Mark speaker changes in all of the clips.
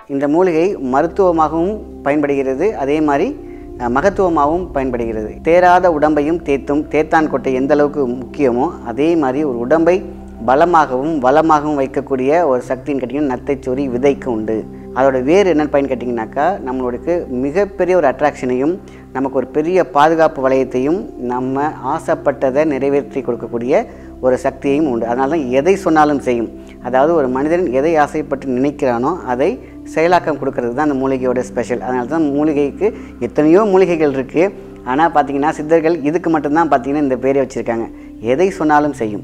Speaker 1: இந்த மூலிகை மருத்துவமாகவும் பயன்படுகிறது அதே மாதிரி அஹ், மகத்துவமாகவும் பயன்படுகிறது தேராத உடம்பையும் தேத்தும் தேத்தான் கொட்டை எந்த அளவுக்கு முக்கியமோ அதே மாதிரி ஒரு உடம்பை பலமாகவும் வளமாகவும் வைக்கக்கூடிய ஒரு சக்தின்னு கேட்டிங்கன்னா நத்தைச்சொறி விதைக்கு உண்டு அதோட வேறு என்னன்னு பயன் கேட்டிங்கனாக்கா நம்மளுக்கு மிகப்பெரிய ஒரு அட்ராக்ஷனையும் நமக்கு ஒரு பெரிய பாதுகாப்பு வளையத்தையும் நம்ம ஆசைப்பட்டதை நிறைவேற்றி கொடுக்கக்கூடிய ஒரு சக்தியையும் உண்டு அதனால தான் எதை சொன்னாலும் செய்யும் அதாவது ஒரு மனிதன் எதை ஆசைப்பட்டு நினைக்கிறானோ அதை செயலாக்கம் கொடுக்கறது தான் அந்த மூலிகையோட ஸ்பெஷல் அதனால தான் மூலிகைக்கு எத்தனையோ மூலிகைகள் இருக்குது ஆனால் பார்த்தீங்கன்னா சித்தர்கள் இதுக்கு மட்டும்தான் பார்த்தீங்கன்னா இந்த பேரை வச்சுருக்காங்க எதை சொன்னாலும் செய்யும்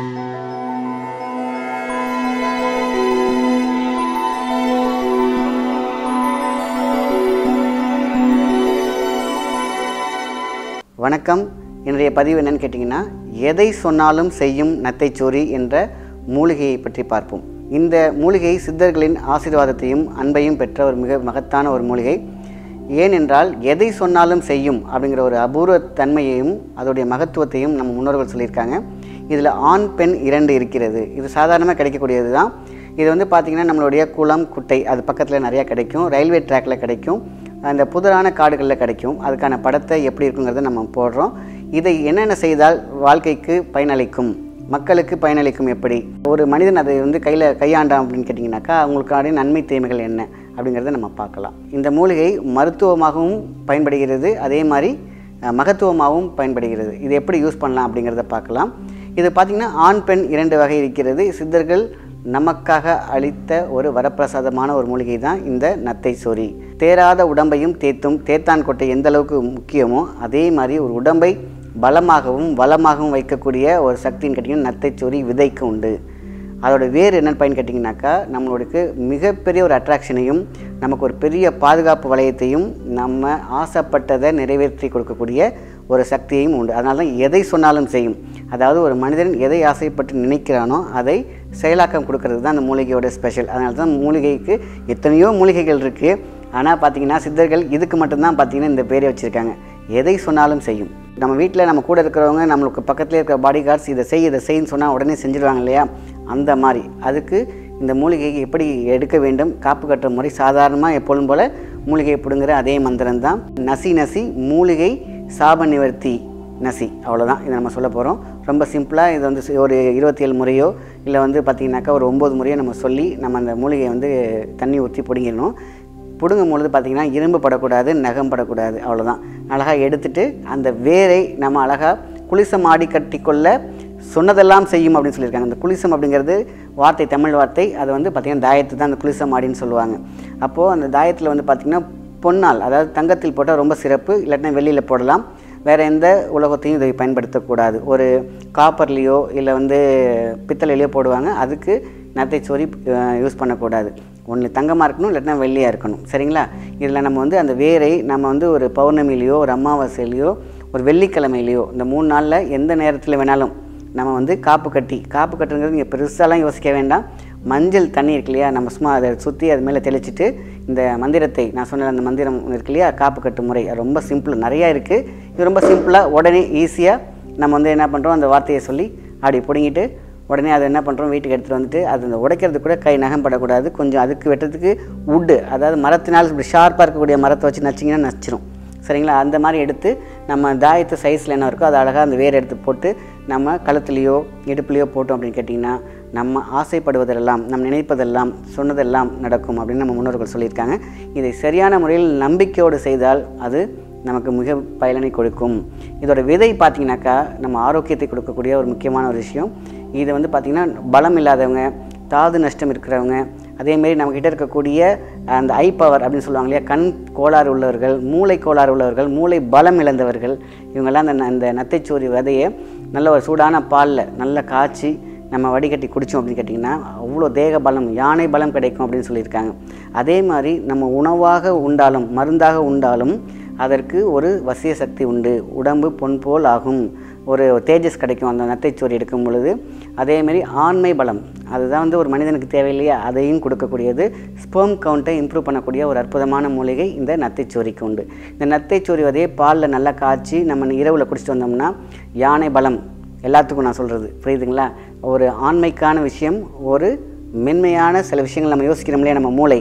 Speaker 1: வணக்கம் இன்றைய பதிவு என்னன்னு கேட்டிங்கன்னா எதை சொன்னாலும் செய்யும் நத்தைச்சோரி என்ற மூலிகையை பற்றி பார்ப்போம் இந்த மூலிகை சித்தர்களின் ஆசீர்வாதத்தையும் அன்பையும் பெற்ற ஒரு மிக மகத்தான ஒரு மூலிகை ஏனென்றால் எதை சொன்னாலும் செய்யும் அப்படிங்கிற ஒரு அபூர்வ தன்மையையும் அதோடைய மகத்துவத்தையும் நம்ம முன்னோர்கள் சொல்லியிருக்காங்க இதில் ஆண் பெண் இரண்டு இருக்கிறது இது சாதாரணமாக கிடைக்கக்கூடியது தான் இது வந்து பார்த்திங்கன்னா நம்மளுடைய குளம் குட்டை அது பக்கத்தில் நிறையா கிடைக்கும் ரயில்வே ட்ராக்கில் கிடைக்கும் அந்த புதரான காடுகளில் கிடைக்கும் அதுக்கான படத்தை எப்படி இருக்குங்கிறத நம்ம போடுறோம் இதை என்னென்ன செய்தால் வாழ்க்கைக்கு பயனளிக்கும் மக்களுக்கு பயனளிக்கும் எப்படி ஒரு மனிதன் அதை வந்து கையில் கையாண்டான் அப்படின்னு கேட்டிங்கனாக்கா அவங்களுக்கான நன்மை தீமைகள் என்ன அப்படிங்கிறத நம்ம பார்க்கலாம் இந்த மூலிகை மருத்துவமாகவும் பயன்படுகிறது அதே மாதிரி அஹ், மகத்துவமாகவும் பயன்படுகிறது இது எப்படி யூஸ் பண்ணலாம் அப்படிங்கிறத பார்க்கலாம் இது பார்த்திங்கன்னா ஆண் பெண் இரண்டு வகை இருக்கிறது சித்தர்கள் நமக்காக அளித்த ஒரு வரப்பிரசாதமான ஒரு மூலிகை தான் இந்த நத்தை சொறி தேராத உடம்பையும் தேத்தும் தேத்தான் கொட்டை எந்த அளவுக்கு முக்கியமோ அதே மாதிரி ஒரு உடம்பை பலமாகவும் வளமாகவும் வைக்கக்கூடிய ஒரு சக்தின்னு கேட்டிங்கன்னா நத்தைச்சொறி விதைக்கு உண்டு அதோட வேறு என்னன்னு பயன் கேட்டிங்கனாக்கா நம்மளுக்கு மிகப்பெரிய ஒரு அட்ராக்ஷனையும் நமக்கு ஒரு பெரிய பாதுகாப்பு வளையத்தையும் நம்ம ஆசைப்பட்டதை நிறைவேற்றி கொடுக்கக்கூடிய ஒரு சக்தியையும் உண்டு அதனால தான் எதை சொன்னாலும் செய்யும் அதாவது ஒரு மனிதன் எதை ஆசைப்பட்டு நினைக்கிறானோ அதை செயலாக்கம் கொடுக்கறது தான் அந்த மூலிகையோட ஸ்பெஷல் அதனால தான் மூலிகைக்கு எத்தனையோ மூலிகைகள் இருக்குது ஆனால் பார்த்தீங்கன்னா சித்தர்கள் இதுக்கு மட்டும்தான் பார்த்தீங்கன்னா இந்த பேரை வச்சுருக்காங்க எதை சொன்னாலும் செய்யும் நம்ம வீட்டில் நம்ம கூட இருக்கிறவங்க நம்மளுக்கு பக்கத்தில் இருக்கிற பாடி கார்ட்ஸ் இதை செய் இதை செய்ன்னு சொன்னால் உடனே செஞ்சுடுவாங்க இல்லையா அந்த மாதிரி அதுக்கு இந்த மூலிகையை எப்படி எடுக்க வேண்டும் காப்பு கட்டுற முறை சாதாரணமாக எப்பொழுதும் போல் மூலிகையை பிடுங்குற அதே மந்திரம் தான் நசி நசி மூலிகை சாப நிவர்த்தி நசி அவ்வளோதான் இதை நம்ம சொல்ல போகிறோம் ரொம்ப சிம்பிளாக இது வந்து சி- ஒரு இருபத்தி ஏழு முறையோ இல்லை வந்து பார்த்திங்கனாக்கா ஒரு ஒம்பது முறையோ நம்ம சொல்லி நம்ம அந்த மூலிகையை வந்து தண்ணி ஊற்றி பிடுங்கிடணும் பிடுங்கும் பொழுது பார்த்திங்கன்னா இரும்பு படக்கூடாது நகம் படக்கூடாது அவ்வளோதான் அழகாக எடுத்துட்டு அந்த வேரை நம்ம அழகாக குளிசம் ஆடி கட்டிக்கொள்ள சொன்னதெல்லாம் செய்யும் அப்படின்னு சொல்லியிருக்காங்க அந்த குளிசம் அப்படிங்கிறது வார்த்தை தமிழ் வார்த்தை அது வந்து பார்த்திங்கன்னா தாயத்து தான் அந்த குளிசம் ஆடின்னு சொல்லுவாங்க அப்போது அந்த தாயத்தில் வந்து பார்த்திங்கன்னா பொன்னால் அதாவது தங்கத்தில் போட்டால் ரொம்ப சிறப்பு இல்லாட்டினா வெள்ளியில் போடலாம் வேறு எந்த உலகத்தையும் இதை பயன்படுத்தக்கூடாது ஒரு காப்பர்லேயோ இல்லை வந்து பித்தளையிலையோ போடுவாங்க அதுக்கு நத்தைச்சோரி யூஸ் பண்ணக்கூடாது ஒன்று தங்கமாக இருக்கணும் இல்லாட்டினா வெள்ளியாக இருக்கணும் சரிங்களா இதில் நம்ம வந்து அந்த வேரை நம்ம வந்து ஒரு பௌர்ணமிலேயோ ஒரு அமாவாசையிலையோ ஒரு வெள்ளிக்கிழமையிலையோ இந்த மூணு நாளில் எந்த நேரத்தில் வேணாலும் நம்ம வந்து காப்பு கட்டி காப்பு கட்டுங்கிறது நீங்கள் பெருசாலாம் யோசிக்க வேண்டாம் மஞ்சள் தண்ணி இருக்கு இல்லையா நம்ம சும்மா அதை சுற்றி அது மேலே தெளிச்சிட்டு இந்த மந்திரத்தை நான் சொன்ன அந்த மந்திரம் இருக்கு இல்லையா காப்பு கட்டு முறை அது ரொம்ப சிம்பிள் நிறையா இருக்குது இது ரொம்ப சிம்பிளாக உடனே ஈஸியாக நம்ம வந்து என்ன பண்ணுறோம் அந்த வார்த்தையை சொல்லி அப்படி பிடுங்கிட்டு உடனே அதை என்ன பண்ணுறோம் வீட்டுக்கு எடுத்துகிட்டு வந்துட்டு அது அந்த உடைக்கிறது கூட கை நகம் படக்கூடாது கொஞ்சம் அதுக்கு வெட்டுறதுக்கு உட்டு அதாவது மரத்தினால் இப்படி ஷார்ப்பாக இருக்கக்கூடிய மரத்தை வச்சு நச்சிங்கன்னா நச்சிரும் சரிங்களா அந்த மாதிரி எடுத்து நம்ம தாயத்து சைஸில் என்ன இருக்கோ அதை அழகாக அந்த வேர் எடுத்து போட்டு நம்ம கழுத்துலேயோ இடுப்புலையோ போட்டோம் அப்படின்னு கேட்டிங்கன்னா நம்ம ஆசைப்படுவதெல்லாம் நம்ம நினைப்பதெல்லாம் சொன்னதெல்லாம் நடக்கும் அப்படின்னு நம்ம முன்னோர்கள் சொல்லியிருக்காங்க இதை சரியான முறையில் நம்பிக்கையோடு செய்தால் அது நமக்கு மிக பயனை கொடுக்கும் இதோட விதை பார்த்திங்கனாக்கா நம்ம ஆரோக்கியத்தை கொடுக்கக்கூடிய ஒரு முக்கியமான ஒரு விஷயம் இது வந்து பார்த்திங்கன்னா பலம் இல்லாதவங்க தாது நஷ்டம் இருக்கிறவங்க அதேமாரி நம்மக்கிட்ட இருக்கக்கூடிய அந்த ஐ பவர் அப்படின்னு சொல்லுவாங்க இல்லையா கண் கோளாறு உள்ளவர்கள் மூளை கோளாறு உள்ளவர்கள் மூளை பலம் இழந்தவர்கள் இவங்கெல்லாம் அந்த அந்த நத்தைச்சோரி விதையை நல்ல ஒரு சூடான பாலில் நல்லா காய்ச்சி நம்ம வடிகட்டி குடித்தோம் அப்படின்னு கேட்டிங்கன்னா அவ்வளோ தேக பலம் யானை பலம் கிடைக்கும் அப்படின்னு சொல்லியிருக்காங்க அதே மாதிரி நம்ம உணவாக உண்டாலும் மருந்தாக உண்டாலும் அதற்கு ஒரு வசிய சக்தி உண்டு உடம்பு பொன் போல் ஆகும் ஒரு தேஜஸ் கிடைக்கும் அந்த நத்தைச்சோறு எடுக்கும் பொழுது அதேமாரி ஆண்மை பலம் அதுதான் வந்து ஒரு மனிதனுக்கு தேவையில்லையா அதையும் கொடுக்கக்கூடியது ஸ்பெர்ம் கவுண்ட்டை இம்ப்ரூவ் பண்ணக்கூடிய ஒரு அற்புதமான மூலிகை இந்த நத்தைச்சோரிக்கு உண்டு இந்த நத்தைச்சோரி விதையை பாலில் நல்லா காய்ச்சி நம்ம இரவில் குடிச்சிட்டு வந்தோம்னா யானை பலம் எல்லாத்துக்கும் நான் சொல்கிறது புரியுதுங்களா ஒரு ஆண்மைக்கான விஷயம் ஒரு மென்மையான சில விஷயங்கள் நம்ம யோசிக்கிறோம் இல்லையா நம்ம மூளை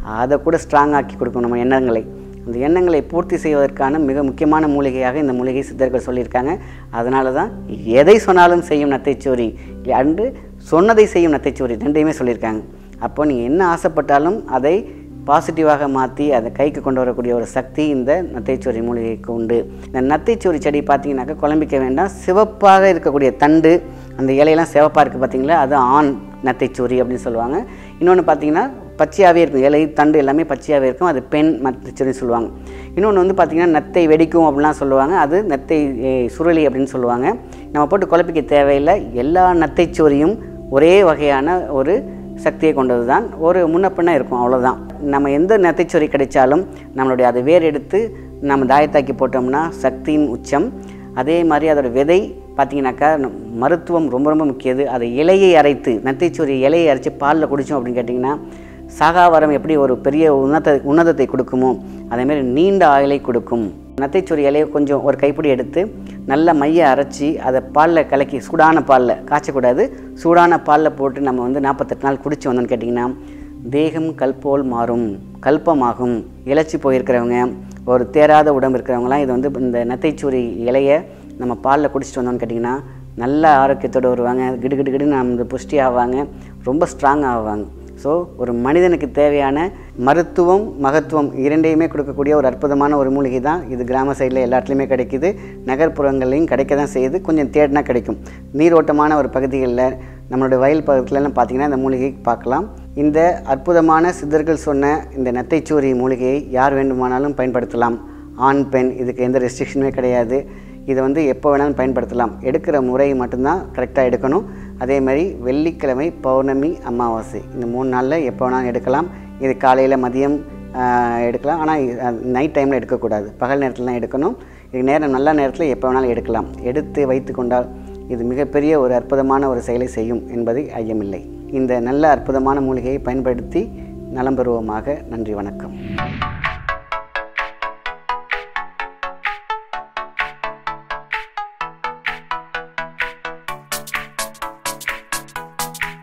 Speaker 1: அதை கூட ஸ்ட்ராங் ஆக்கி கொடுக்கும் நம்ம எண்ணங்களை அந்த எண்ணங்களை பூர்த்தி செய்வதற்கான மிக முக்கியமான மூலிகையாக இந்த மூலிகை சித்தர்கள் சொல்லியிருக்காங்க அதனால தான் எதை சொன்னாலும் செய்யும் நத்தைச்சோரி அன்று சொன்னதை செய்யும் நத்தைச்சோரி ரெண்டையுமே சொல்லியிருக்காங்க அப்போ நீங்கள் என்ன ஆசைப்பட்டாலும் அதை பாசிட்டிவாக மாற்றி அதை கைக்கு கொண்டு வரக்கூடிய ஒரு சக்தி இந்த நத்தைச்சோரி மூலிகைக்கு உண்டு இந்த நத்தைச்சோரி செடி பார்த்தீங்கன்னாக்கா குழம்பிக்க வேண்டாம் சிவப்பாக இருக்கக்கூடிய தண்டு அந்த இலையெல்லாம் சிவப்பாக இருக்குது பார்த்தீங்களா அது ஆண் நத்தைச்சோரி அப்படின்னு சொல்லுவாங்க இன்னொன்று பார்த்தீங்கன்னா பச்சையாகவே இருக்கும் இலை தண்டு எல்லாமே பச்சையாகவே இருக்கும் அது பெண் நத்தைச்சோரின்னு சொல்லுவாங்க இன்னொன்று வந்து பார்த்திங்கன்னா நத்தை வெடிக்கும் அப்படிலாம் சொல்லுவாங்க அது நத்தை eh, சுருளி அப்படின்னு சொல்லுவாங்க நம்ம போட்டு குழப்பிக்க தேவையில்லை எல்லா நத்தைச்சோரியும் ஒரே வகையான ஒரு சக்தியை கொண்டது தான் ஒரு முன்ன பின்ன இருக்கும் அவ்வளோதான் நம்ம எந்த நத்தைச்சொறி கிடைச்சாலும் நம்மளுடைய அதை வேர் எடுத்து நம்ம தாயத்தாக்கி போட்டோம்னா சக்தியின் உச்சம் அதே மாதிரி அதோட விதை பார்த்தீங்கன்னாக்கா நம் மருத்துவம் ரொம்ப ரொம்ப முக்கியது அதை இலையை அரைத்து நத்தைச்சொறி இலையை அரைச்சி பாலில் குடித்தோம் அப்படின்னு கேட்டிங்கன்னா சாகாவரம் எப்படி ஒரு பெரிய உன்னத உன்னதத்தை கொடுக்குமோ அதேமாரி நீண்ட ஆயுளை கொடுக்கும் நத்தைச்சொறி இலையை கொஞ்சம் ஒரு கைப்பிடி எடுத்து நல்ல மைய அரைச்சி அதை பாலில் கலக்கி சூடான பாலில் காய்ச்சக்கூடாது சூடான பாலில் போட்டு நம்ம வந்து நாற்பத்தெட்டு நாள் குடிச்சு வந்தோம்னு கேட்டிங்கன்னா தேகம் கல்போல் மாறும் கல்பமாகும் இழைச்சி போயிருக்கிறவங்க ஒரு தேராத உடம்பு இருக்கிறவங்களாம் இது வந்து இந்த நத்தைச்சூரி இலையை நம்ம பாலில் குடிச்சிட்டு வந்தோம்னு கேட்டிங்கன்னா நல்ல ஆரோக்கியத்தோடு வருவாங்க கிடு கிடு கிடுன்னு நம்ம புஷ்டி ஆவாங்க ரொம்ப ஸ்ட்ராங் ஆவாங்க ஸோ ஒரு மனிதனுக்கு தேவையான மருத்துவம் மகத்துவம் இரண்டையுமே கொடுக்கக்கூடிய ஒரு அற்புதமான ஒரு மூலிகை தான் இது கிராம சைடில் எல்லா இடத்துலையுமே கிடைக்குது நகர்ப்புறங்கள்லையும் கிடைக்க தான் செய்யுது கொஞ்சம் தேடினா கிடைக்கும் நீரோட்டமான ஒரு பகுதிகளில் நம்மளுடைய வயல் பகுதியிலலாம் பார்த்தீங்கன்னா இந்த மூலிகை பார்க்கலாம் இந்த அற்புதமான சித்தர்கள் சொன்ன இந்த நத்தைச்சூரி மூலிகையை யார் வேண்டுமானாலும் பயன்படுத்தலாம் ஆண் பெண் இதுக்கு எந்த ரெஸ்ட்ரிக்ஷனுமே கிடையாது இதை வந்து எப்போ வேணாலும் பயன்படுத்தலாம் எடுக்கிற முறை மட்டும்தான் கரெக்டாக எடுக்கணும் அதே மாதிரி வெள்ளிக்கிழமை பௌர்ணமி அமாவாசை இந்த மூணு நாளில் எப்போ வேணாலும் எடுக்கலாம் இது காலையில் மதியம் ஆஹ், எடுக்கலாம் ஆனால் நைட் டைமில் எடுக்கக்கூடாது பகல் நேரத்தில் தான் எடுக்கணும் இது நேரம் நல்ல நேரத்தில் எப்போ வேணாலும் எடுக்கலாம் எடுத்து வைத்து கொண்டால் இது மிகப்பெரிய ஒரு அற்புதமான ஒரு செயலை செய்யும் என்பது ஐயமில்லை இந்த நல்ல அற்புதமான மூலிகையை பயன்படுத்தி நலம் பெறுவோமாக நன்றி வணக்கம்